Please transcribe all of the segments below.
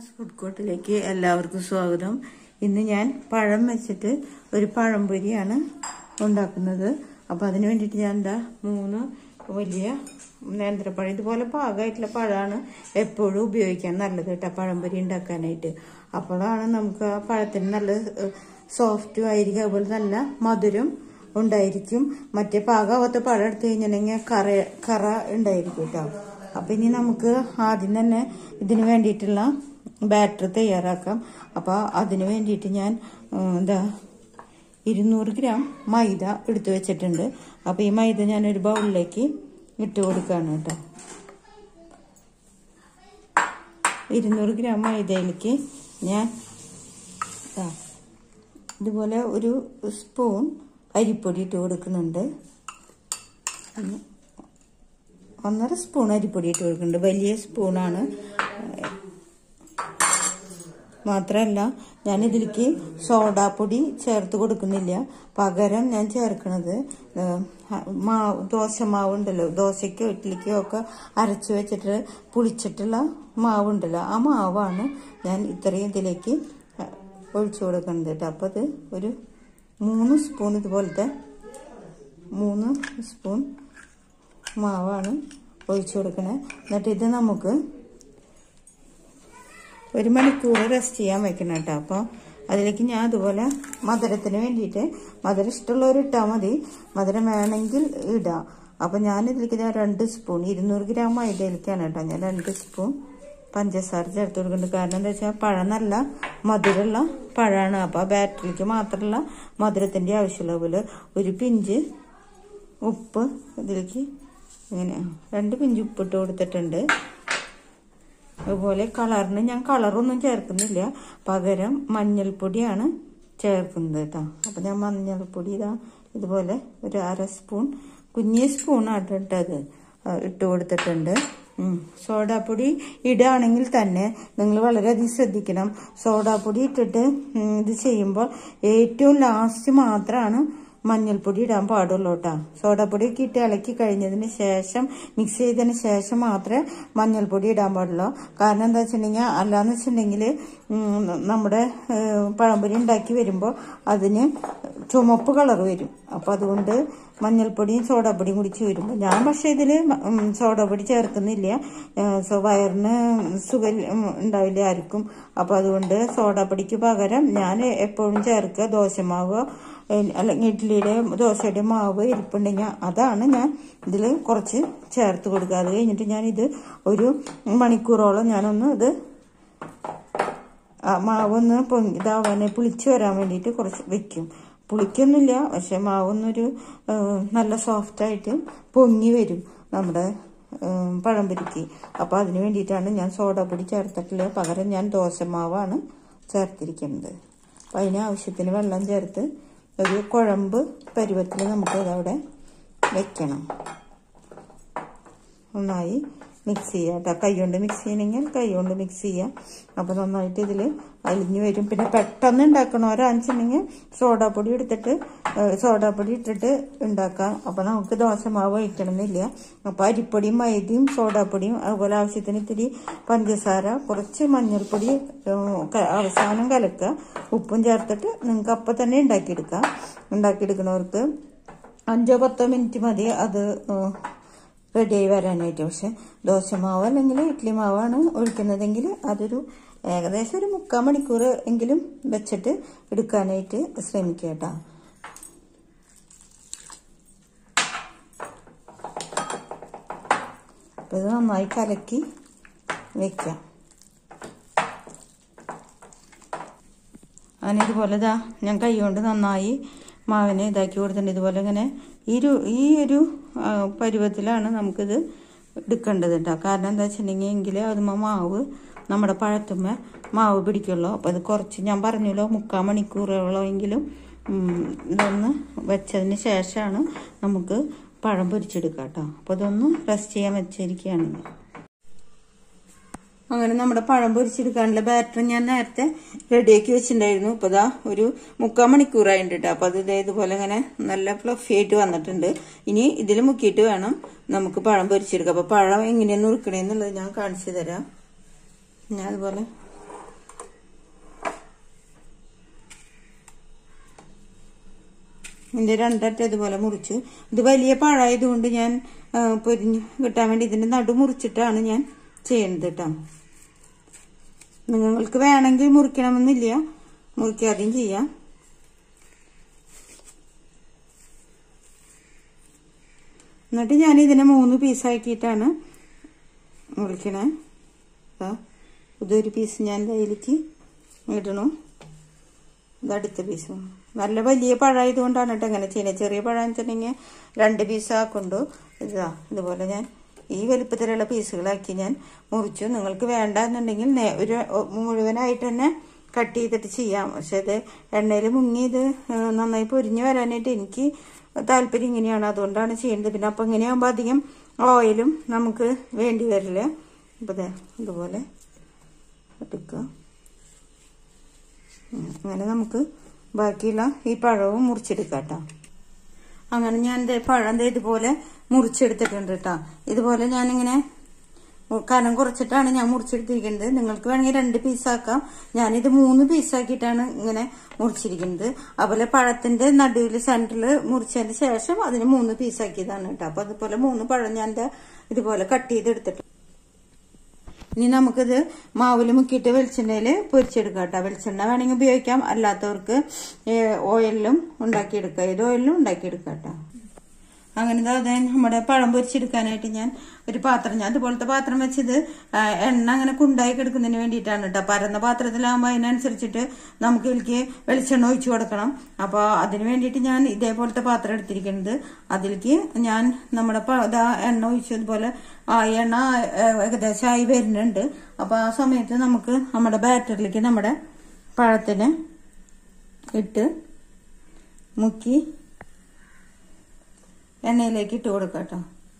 അന്നാസ് food കോർട്ടിലേക്ക് എല്ലാവർക്കും സ്വാഗതം ഇന്ന് ഞാൻ പഴം വെച്ചിട്ട് ഒരു പഴംപൊരിയാണ് ഉണ്ടാക്കുന്നത് അപ്പോൾ അതിന് വേണ്ടിയിട്ട് ഞാൻ എന്താ മൂന്ന് വലിയ നേന്ത്രപ്പഴം ഇതുപോലെ പാകമായിട്ടുള്ള പഴമാണ് എപ്പോഴും ഉപയോഗിക്കാൻ നല്ലത് കേട്ടോ പഴംപൊരി ഉണ്ടാക്കാനായിട്ട് അപ്പോഴാണ് നമുക്ക് ആ പഴത്തിന് നല്ല സോഫ്റ്റും ആയിരിക്കും അതുപോലെ നല്ല മധുരം ഉണ്ടായിരിക്കും മറ്റേ പാകാവാത്ത പഴം എടുത്തു കഴിഞ്ഞിട്ടുണ്ടെങ്കിൽ കറ കറ ഉണ്ടായിരിക്കും കേട്ടോ അപ്പം ഇനി നമുക്ക് ആദ്യം തന്നെ ഇതിന് വേണ്ടിയിട്ടുള്ള ബാറ്റർ തയ്യാറാക്കാം അപ്പോൾ അതിന് വേണ്ടിയിട്ട് ഞാൻ ഉം, എന്താ ഇരുന്നൂറ് ഗ്രാം മൈദ എടുത്തു വെച്ചിട്ടുണ്ട് അപ്പോൾ ഈ മൈദ ഞാൻ ഒരു ബൗളിലേക്ക് ഇട്ട് കൊടുക്കുകയാണ് കേട്ടോ ഇരുന്നൂറ് ഗ്രാം മൈദയിലേക്ക് ഞാൻ ദാ ഇതുപോലെ ഒരു സ്പൂൺ അരിപ്പൊടി ഇട്ട് കൊടുക്കുന്നുണ്ട് ഒന്ന് ഒന്നര സ്പൂൺ അരിപ്പൊടി ഇട്ട് കൊടുക്കുന്നുണ്ട് വലിയ സ്പൂണാണ് മാത്രമല്ല ഞാൻ ഇതിലേക്ക് സോഡാപ്പൊടി ചേർത്ത് കൊടുക്കുന്നില്ല പകരം ഞാൻ ചേർക്കുന്നത് മാവ് ദോശമാവ് ഉണ്ടല്ലോ ദോശയ്ക്കോ ഇഡ്ഡലിക്കോ ഒക്കെ അരച്ച് വെച്ചിട്ട് പുളിച്ചിട്ടുള്ള മാവുണ്ടല്ലോ ആ മാവാണ് ഞാൻ ഇത്രയും ഇതിലേക്ക് ഒഴിച്ചു കൊടുക്കുന്നത് കേട്ടോ അപ്പോൾ അത് ഒരു മൂന്ന് സ്പൂൺ ഇതുപോലത്തെ മൂന്ന് സ്പൂൺ മാവാണ് ഒഴിച്ചു കൊടുക്കണേ എന്നിട്ട് ഇത് നമുക്ക് ഒരു മണിക്കൂർ റെസ്റ്റ് ചെയ്യാൻ വെക്കണം കേട്ടോ അപ്പോൾ അതിലേക്ക് ഞാൻ അതുപോലെ മധുരത്തിന് വേണ്ടിയിട്ട് മധുരം ഇഷ്ടമുള്ളവർ ഇട്ടാൽ മതി മധുരം വേണമെങ്കിൽ ഇടാം അപ്പം ഞാനിതിലേക്ക് ഞാൻ രണ്ട് സ്പൂൺ ഇരുന്നൂറ് ഗ്രാം മൈദയിലേക്കാണ് കേട്ടോ ഞാൻ രണ്ട് സ്പൂൺ പഞ്ചസാര ചേർത്ത് കൊടുക്കുന്നുണ്ട് കാരണം എന്താ വെച്ചാൽ പഴം നല്ല മധുരമുള്ള പഴമാണ് അപ്പോൾ ആ ബാറ്ററിക്ക് മാത്രമല്ല മധുരത്തിൻ്റെ ആവശ്യമുള്ള പോലെ ഒരു പിഞ്ച് ഉപ്പ് ഇതിലേക്ക് ഇങ്ങനെ രണ്ട് പിഞ്ച് ഉപ്പിട്ട് കൊടുത്തിട്ടുണ്ട് അതുപോലെ കളറിന് ഞാൻ കളറൊന്നും ചേർക്കുന്നില്ല പകരം മഞ്ഞൾപ്പൊടിയാണ് ചേർക്കുന്നത് കേട്ടോ അപ്പം ഞാൻ മഞ്ഞൾപ്പൊടി ഇതാ ഇതുപോലെ ഒരു അര സ്പൂൺ കുഞ്ഞി സ്പൂണാണ് ഇട്ടത് ഇട്ട് കൊടുത്തിട്ടുണ്ട് സോഡാപ്പൊടി ഇടുകയാണെങ്കിൽ തന്നെ നിങ്ങൾ വളരെയധികം ശ്രദ്ധിക്കണം സോഡാപ്പൊടി ഇട്ടിട്ട് ഇത് ചെയ്യുമ്പോൾ ഏറ്റവും ലാസ്റ്റ് മാത്രമാണ് മഞ്ഞൾപ്പൊടി ഇടാൻ പാടുള്ളൂ കേട്ടോ സോഡാപ്പൊടി ഒക്കെ ഇട്ട് ഇളക്കി കഴിഞ്ഞതിന് ശേഷം മിക്സ് ചെയ്തതിന് ശേഷം മാത്രമേ മഞ്ഞൾപ്പൊടി ഇടാൻ പാടുള്ളൂ കാരണം എന്താ വെച്ചിട്ടുണ്ടെങ്കിൽ അല്ലാന്ന് വെച്ചിട്ടുണ്ടെങ്കിൽ നമ്മുടെ പഴംപൊരി ഉണ്ടാക്കി വരുമ്പോൾ അതിന് ചുമപ്പ് കളർ വരും അപ്പോൾ അതുകൊണ്ട് മഞ്ഞൾപ്പൊടിയും സോഡാപ്പൊടിയും കൂടി ചേരുമ്പോൾ ഞാൻ പക്ഷേ ഇതിൽ സോഡാപ്പൊടി ചേർക്കുന്നില്ല സോ വയറിന് സുഖം ഉണ്ടാവില്ല ആർക്കും അപ്പോൾ അതുകൊണ്ട് സോഡാപ്പൊടിക്ക് പകരം ഞാൻ എപ്പോഴും ചേർക്കുക ദോശമാവ് അല്ലെങ്കിൽ ഇഡ്ഡലിയുടെ ദോശയുടെ മാവ് ഇരിപ്പുണ്ടെങ്കിൽ അതാണ് ഞാൻ ഇതിൽ കുറച്ച് ചേർത്ത് കൊടുക്കുക അത് കഴിഞ്ഞിട്ട് ഞാനിത് ഒരു മണിക്കൂറോളം ഞാനൊന്ന് ഇത് മാവൊന്ന് പൊങ്ങി ഇതാവാൻ പുളിച്ച് വരാൻ വേണ്ടിയിട്ട് കുറച്ച് വെക്കും പുളിക്കൊന്നുമില്ല പക്ഷെ മാവൊന്നൊരു നല്ല സോഫ്റ്റായിട്ട് പൊങ്ങി വരും നമ്മുടെ പഴംപൊരിക്ക് അപ്പോൾ അതിന് വേണ്ടിയിട്ടാണ് ഞാൻ സോഡാപ്പൊടി ചേർത്തിട്ടില്ല പകരം ഞാൻ ദോശമാവാണ് ചേർത്തിരിക്കുന്നത് അപ്പം അതിന് ആവശ്യത്തിന് വെള്ളം ചേർത്ത് ഒരു കുഴമ്പ് പരുവത്തിൽ നമുക്ക് ഇതവിടെ വെക്കണം നന്നായി മിക്സ് ചെയ്യുക കേട്ടോ കൈ കൊണ്ട് മിക്സ് ചെയ്യണമെങ്കിൽ കൈ കൊണ്ട് മിക്സ് ചെയ്യാം അപ്പോൾ നന്നായിട്ട് ഇതിൽ അലിഞ്ഞു വരും പിന്നെ പെട്ടെന്ന് ഉണ്ടാക്കണവരാണെന്നുണ്ടെങ്കിൽ സോഡാപ്പൊടി എടുത്തിട്ട് സോഡാപ്പൊടി ഇട്ടിട്ട് ഉണ്ടാക്കാം അപ്പോൾ നമുക്ക് ദോശമാവ് വഹിക്കണമെന്നില്ല അപ്പോൾ അരിപ്പൊടിയും മൈദയും സോഡാപ്പൊടിയും അതുപോലെ ആവശ്യത്തിന് ഇത്തിരി പഞ്ചസാര കുറച്ച് മഞ്ഞൾപ്പൊടി അവസാനം കലക്കുക ഉപ്പും ചേർത്തിട്ട് നിങ്ങൾക്ക് അപ്പം തന്നെ ഉണ്ടാക്കിയെടുക്കാം ഉണ്ടാക്കിയെടുക്കുന്നവർക്ക് അഞ്ചോ പത്തോ മിനിറ്റ് മതി അത് റെഡിയായി വരാനായിട്ട് പക്ഷെ ദോശമാവ് അല്ലെങ്കിൽ ഇഡ്ഡലി മാവാണ് ഒഴിക്കുന്നതെങ്കിൽ അതൊരു ഏകദേശം ഒരു മുക്കാൽ മണിക്കൂർ എങ്കിലും വെച്ചിട്ട് എടുക്കാനായിട്ട് ശ്രമിക്കുക കേട്ടോ അപ്പോൾ ഇത് നന്നായി കലക്കി വെക്കാം അങ്ങനെ ഇതുപോലെ ഇതാ ഞാൻ കൈ കൊണ്ട് നന്നായി മാവിനെ ഇതാക്കി കൊടുത്തിട്ടുണ്ട് ഇതുപോലെ ഇങ്ങനെ ഈ ഒരു ഈ ഒരു പരുവത്തിലാണ് നമുക്കിത് എടുക്കേണ്ടത് കേട്ടോ കാരണം എന്താ വെച്ചിട്ടുണ്ടെങ്കിൽ എങ്കിൽ അതുമ്പോൾ മാവ് നമ്മുടെ പഴത്തുമ്മ മാവ് പിടിക്കുള്ളൂ അപ്പോൾ അത് കുറച്ച് ഞാൻ പറഞ്ഞല്ലോ മുക്കാൽ മണിക്കൂറോളമെങ്കിലും ഇതൊന്ന് വെച്ചതിന് ശേഷമാണ് നമുക്ക് പഴം പൊരിച്ചെടുക്കാം കേട്ടോ അപ്പോൾ ഇതൊന്ന് റെസ്റ്റ് ചെയ്യാൻ വെച്ചിരിക്കുകയാണ് അങ്ങനെ നമ്മുടെ പഴം പൊരിച്ചെടുക്കാനുള്ള ബാറ്റർ ഞാൻ നേരത്തെ റെഡിയാക്കി വെച്ചിട്ടുണ്ടായിരുന്നു ഇപ്പോൾ ഇതാ ഒരു മുക്കാൽ മണിക്കൂറായിട്ടുണ്ട് കേട്ടോ അപ്പോൾ അത് ഇതേ ഇതുപോലെ ഇങ്ങനെ നല്ല ഫ്ലഫി ആയിട്ട് വന്നിട്ടുണ്ട് ഇനി ഇതിൽ മുക്കിയിട്ട് വേണം നമുക്ക് പഴം പൊരിച്ചെടുക്കാം അപ്പോൾ പഴം എങ്ങനെയാണ് നുറുക്കണേന്നുള്ളത് ഞാൻ കാണിച്ചു തരാം ഞാൻ അതുപോലെ ഇതിന്റെ രണ്ടറ്റം ഇതുപോലെ മുറിച്ചു ഇത് വലിയ പഴമായതുകൊണ്ട് ഞാൻ ആ, പൊരിഞ്ഞ് കിട്ടാൻ വേണ്ടി ഇതിന്റെ നടു മുറിച്ചിട്ടാണ് ഞാൻ ചെയ്യുന്നത് കേട്ടോ നിങ്ങൾക്ക് വേണമെങ്കിൽ മുറിക്കണമെന്നില്ല മുറിക്കാതെയും ചെയ്യാം എന്നിട്ട് ഞാൻ ഇതിനെ മൂന്ന് പീസാക്കിയിട്ടാണ് മുറിക്കണേ ദാ, ഇതൊരു പീസ് ഞാൻ കയ്യിലേക്ക് ഇടണു ഇത് അടുത്ത പീസും നല്ല വലിയ പഴമായതുകൊണ്ടാണ് കേട്ടോ അങ്ങനെ ചെയ്യുന്നത് ചെറിയ പഴം വെച്ചിട്ടുണ്ടെങ്കിൽ രണ്ട് പീസ് ആക്കുണ്ടു ഇതാ ഇതുപോലെ ഞാൻ ഈ വലുപ്പത്തിലുള്ള പീസുകളാക്കി ഞാൻ മുറിച്ചു നിങ്ങൾക്ക് വേണ്ട എന്നുണ്ടെങ്കിൽ നേ- ഒരു ഒ- മുഴുവനായിട്ട് തന്നെ കട്ട് ചെയ്തിട്ട് ചെയ്യാം പക്ഷെ ഇത് എണ്ണയിൽ മുങ്ങി ഇത് ഏ, നന്നായി പൊരിഞ്ഞു വരാനായിട്ട് എനിക്ക് താല്പര്യം ഇങ്ങനെയാണ് അതുകൊണ്ടാണ് ചെയ്യുന്നത് പിന്നെ അപ്പം ഇങ്ങനെയാകുമ്പോൾ അധികം ഓയിലും നമുക്ക് വേണ്ടി വരില്ല അപ്പോൾ ദേ ഇതുപോലെ എടുക്കുക ഉം, അങ്ങനെ നമുക്ക് ബാക്കിയുള്ള ഈ പഴവും മുറിച്ചെടുക്കാം കേട്ടോ അങ്ങനെ ഞാൻ ദേ പഴം ദേ ഇതുപോലെ മുറിച്ചെടുത്തിട്ടുണ്ട് കേട്ടോ ഇതുപോലെ ഞാനിങ്ങനെ കനം കുറച്ചിട്ടാണ് ഞാൻ മുറിച്ചെടുത്തിരിക്കുന്നത് നിങ്ങൾക്ക് വേണമെങ്കിൽ രണ്ട് പീസാക്കാം ഞാനിത് മൂന്ന് പീസാക്കിയിട്ടാണ് ഇങ്ങനെ മുറിച്ചിരിക്കുന്നത് അതുപോലെ പഴത്തിന്റെ നടുവിൽ സെന്ററിൽ മുറിച്ചതിന് ശേഷം അതിന് മൂന്ന് പീസാക്കിയതാണ് കേട്ടോ അപ്പൊ അതുപോലെ മൂന്ന് പഴം ഞാൻ ദേ ഇതുപോലെ കട്ട് ചെയ്തെടുത്തിട്ട് ഇനി നമുക്കിത് മാവിൽ മുക്കിയിട്ട് വെളിച്ചെണ്ണയിൽ പൊരിച്ചെടുക്കാം കേട്ടോ വെളിച്ചെണ്ണ വേണമെങ്കിൽ ഉപയോഗിക്കാം അല്ലാത്തവർക്ക് ഏഹ്, ഓയിലിലും ഉണ്ടാക്കിയെടുക്കാം ഏത് ഓയിലിലും ഉണ്ടാക്കിയെടുക്കാം കേട്ടോ അങ്ങനെ ദാ അതെ നമ്മുടെ പഴം പൊരിച്ചെടുക്കാനായിട്ട് ഞാൻ ഒരു പാത്രം ഞാൻ അതുപോലത്തെ പാത്രം വെച്ചത് ആ, എണ്ണ അങ്ങനെ കുണ്ടായി കിടക്കുന്നതിന് വേണ്ടിയിട്ടാണ് കേട്ടോ പരന്ന പാത്രത്തിലാകുമ്പോൾ അതിനനുസരിച്ചിട്ട് നമുക്ക് ഇതിലേക്ക് വെളിച്ചെണ്ണ ഒഴിച്ചു കൊടുക്കണം അപ്പോൾ അതിന് വേണ്ടിയിട്ട് ഞാൻ ഇതേപോലത്തെ പാത്രം എടുത്തിരിക്കുന്നത് അതിലേക്ക് ഞാൻ നമ്മുടെ പ- ദാ എണ്ണ ഒഴിച്ചതുപോലെ ആ എണ്ണ ഏ, ഏകദേശമായി വരുന്നുണ്ട് അപ്പോൾ ആ സമയത്ത് നമുക്ക് നമ്മുടെ ബാറ്ററിലേക്ക് നമ്മുടെ പഴത്തിന് ഇട്ട് മുക്കി എണ്ണയിലേക്ക് ഇട്ട് കൊടുക്കാം കേട്ടോ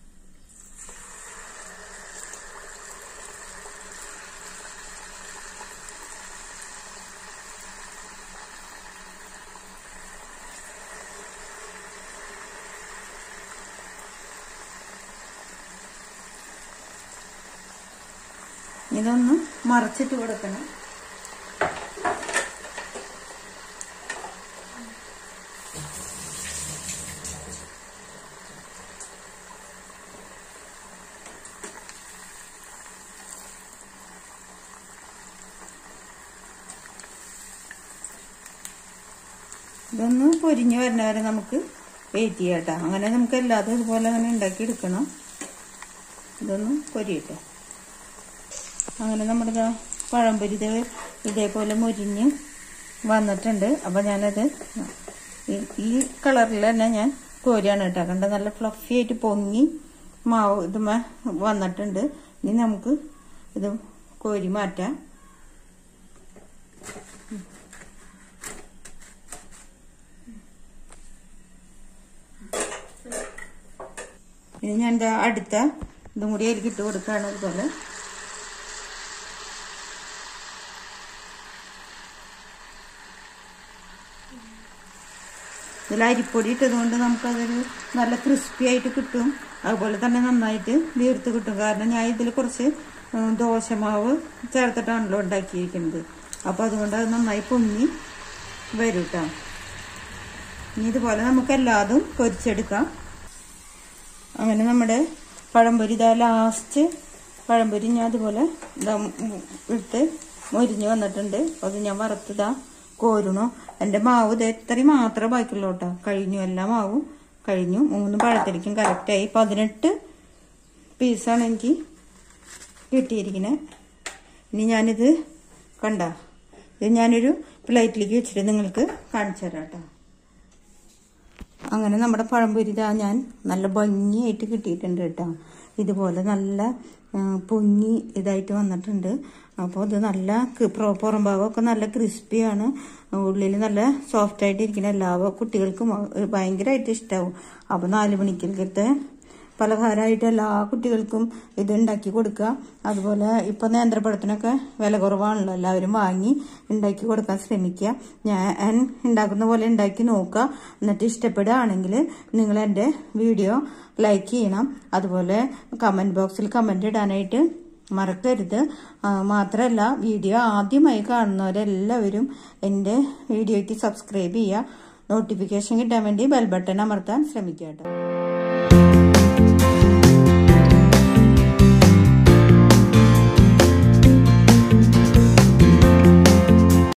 ഇതൊന്ന് മറച്ചിട്ട് കൊടുക്കണം ഇതൊന്ന് പൊരിഞ്ഞു വരുന്ന വരെ നമുക്ക് വെയിറ്റ് ചെയ്യാം കേട്ടോ അങ്ങനെ നമുക്ക് എല്ലാതും ഇതുപോലെ അങ്ങനെ ഉണ്ടാക്കി എടുക്കണം ഇതൊന്ന് പൊരിയട്ടെ അങ്ങനെ നമ്മുടെ ദാ പഴംപൊരി ഇത് ഇതേപോലെ മുരിഞ്ഞ് വന്നിട്ടുണ്ട് അപ്പം ഞാനത് ഈ- ഈ കളറിൽ തന്നെ ഞാൻ കോരിയാണ് കേട്ടോ കണ്ട നല്ല ഫ്ലഫി ആയിട്ട് പൊങ്ങി മാവ് ഇതുമേ വന്നിട്ടുണ്ട് ഇനി നമുക്ക് ഇത് കോരി മാറ്റാം ഇനി ഞാൻ ദാ അടുത്ത ഇതും കൂടി അതിലേക്ക് ഇട്ട് കൊടുക്കുകയാണ് അതുപോലെ ഇതിൽ അരിപ്പൊടി ഇട്ടതുകൊണ്ട് നമുക്കതൊരു നല്ല ക്രിസ്പി ആയിട്ട് കിട്ടും അതുപോലെ തന്നെ നന്നായിട്ട് വീർത്ത് കിട്ടും കാരണം ഞാൻ ഇതിൽ കുറച്ച് ഉം, ദോശമാവ് ചേർത്തിട്ടാണല്ലോ ഉണ്ടാക്കിയിരിക്കുന്നത് അപ്പോൾ അതുകൊണ്ട് അത് നന്നായി പൊങ്ങി വരും കേട്ടോ ഇനി ഇതുപോലെ നമുക്ക് എല്ലാതും പൊരിച്ചെടുക്കാം അങ്ങനെ നമ്മുടെ പഴംപൊരി ഇതാ ലാസ്റ്റ് പഴംപൊരി ഞാൻ അതുപോലെ ഇതാ ഉം ഇട്ട് മൊരിഞ്ഞ് വന്നിട്ടുണ്ട് അത് ഞാൻ വറുത്തതാ കോരണു എൻ്റെ മാവ് ഇത് ഇത്രയും മാത്രമേ ബാക്കിയുള്ളൂ കേട്ടോ കഴിഞ്ഞു എല്ലാ മാവും കഴിഞ്ഞു മൂന്ന് പഴത്തിരിക്കും കറക്റ്റായി പതിനെട്ട് പീസാണ് എനിക്ക് കിട്ടിയിരിക്കുന്നത് ഇനി ഞാനിത് കണ്ട ഇത് ഞാനൊരു പ്ലേറ്റിലേക്ക് വെച്ചിട്ട് നിങ്ങൾക്ക് കാണിച്ചു തരാം കേട്ടോ അങ്ങനെ നമ്മുടെ പഴംപൊരി ഇതാ ഞാൻ നല്ല ഭംഗിയായിട്ട് കിട്ടിയിട്ടുണ്ട് കേട്ടോ ഇതുപോലെ നല്ല ആ, പൊങ്ങി ഇതായിട്ട് വന്നിട്ടുണ്ട് അപ്പോൾ ഇത് നല്ല കി- പുറ- പുറം ഭാഗമൊക്കെ നല്ല ക്രിസ്പിയാണ് ഉള്ളിൽ നല്ല സോഫ്റ്റ് ആയിട്ട് ഇരിക്കുന്ന എല്ലാ കുട്ടികൾക്കും ഭയങ്കരമായിട്ട് ഇഷ്ടമാവും അപ്പോൾ നാല് മണിക്കലത്തെ പലഹാരമായിട്ട് എല്ലാ കുട്ടികൾക്കും ഇത് ഉണ്ടാക്കി കൊടുക്കുക അതുപോലെ ഇപ്പോൾ നേന്ത്രപ്പഴത്തിനൊക്കെ വില കുറവാണല്ലോ എല്ലാവരും വാങ്ങി ഉണ്ടാക്കി കൊടുക്കാൻ ശ്രമിക്കുക ഞാൻ ഉണ്ടാക്കുന്ന പോലെ ഉണ്ടാക്കി നോക്കുക എന്നിട്ട് ഇഷ്ടപ്പെടുകയാണെങ്കിൽ നിങ്ങൾ എൻ്റെ വീഡിയോ ലൈക്ക് ചെയ്യണം അതുപോലെ കമൻറ്റ് ബോക്സിൽ കമൻറ്റ് ഇടാനായിട്ട് മറക്കരുത് ആ, മാത്രമല്ല വീഡിയോ ആദ്യമായി കാണുന്നവരെല്ലാവരും എൻ്റെ വീഡിയോയ്ക്ക് സബ്സ്ക്രൈബ് ചെയ്യുക നോട്ടിഫിക്കേഷൻ കിട്ടാൻ വേണ്ടി ബെൽ ബട്ടൺ അമർത്താൻ ശ്രമിക്കുക കേട്ടോ